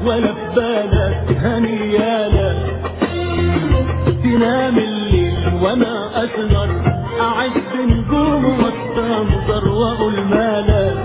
ولا ببالك هنيالك تنام الليل وانا اسهر اعد نجوم واستنظر واقول مالك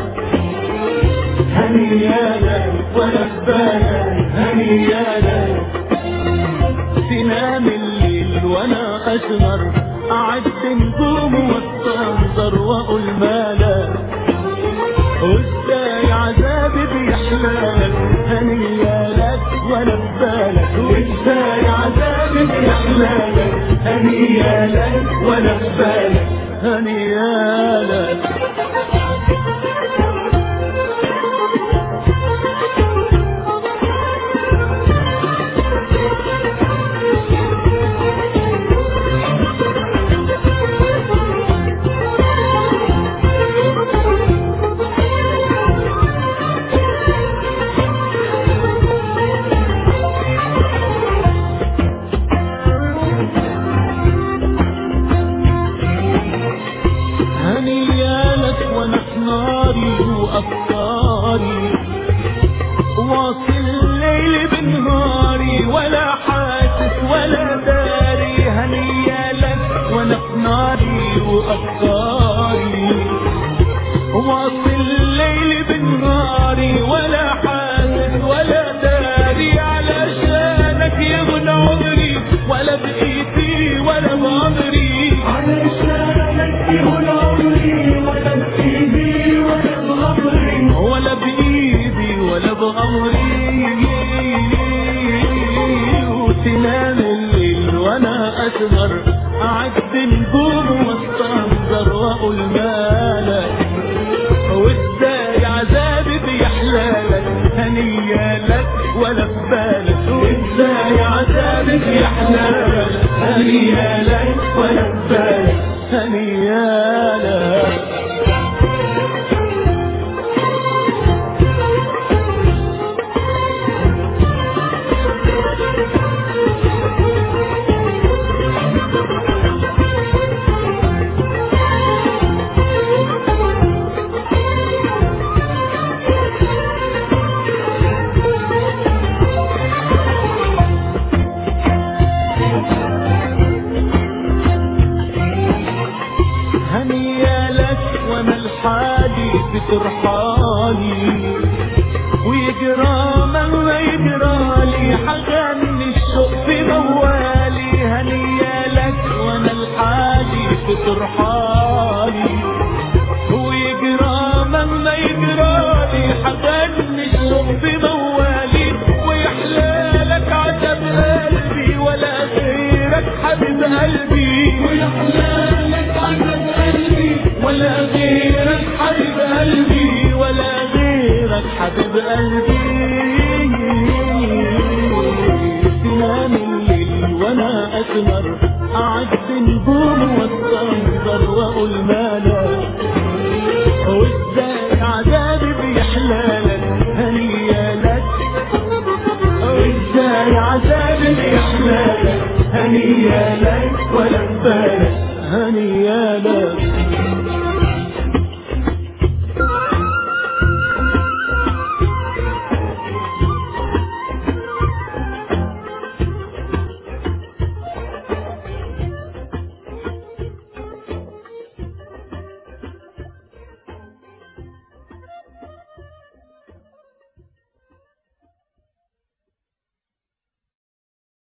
هنيالك ولا ببالك هنيالك تنام الليل وانا اسهر اعد نجوم واستنظر واقول مالك وازاي عذابي بيحلالك هنيالك ولا ببالك وازاي عذابي بيحلالك هنيالك ولا ببالك هنيالك هنيالك وانا في ناري وافكاري واصل الليل بنهاري ولا حاسس ولا داري هنيالك وانا في ناري وافكاري واصل الليل بنهاري ولا حاسس ولا داري علشانك يغنى عمري ولا بإيدي ولا بعمري علشانك يهون عمري ولا بإيدي ولا بأمري ولا بإيدي ولا بأمري وتنام الليل وأنا أسهر أعد نجوم واستنظر وأقول مالك وازاي عذابي بيحلالك هنيالك ولا ببالك وازاي عذابي بيحلالك هنيالك ولا ببالك هنيالك هنيالك وانا الحالي بترحالي ويجرى من ما يجرالي حغني الشوق في موالي هنيالك وانا الحالي بترحالي ويجرى من ما يجرالي حغني الشوق في موالي ويحلالك عتب قلبي ولا غيرك حبيب قلبي ويحلالك عذاب قلبي ولا غيرك حبيب قلبي ولا غيرك حبيب قلبي تنام الليل وانا اسمر اعد نجوم واستنظر واقول مالك وازاي عذابي بيحلالك هنيالك وازاي عذابي بيحلالك هنيالك ولا ببالك هنيالك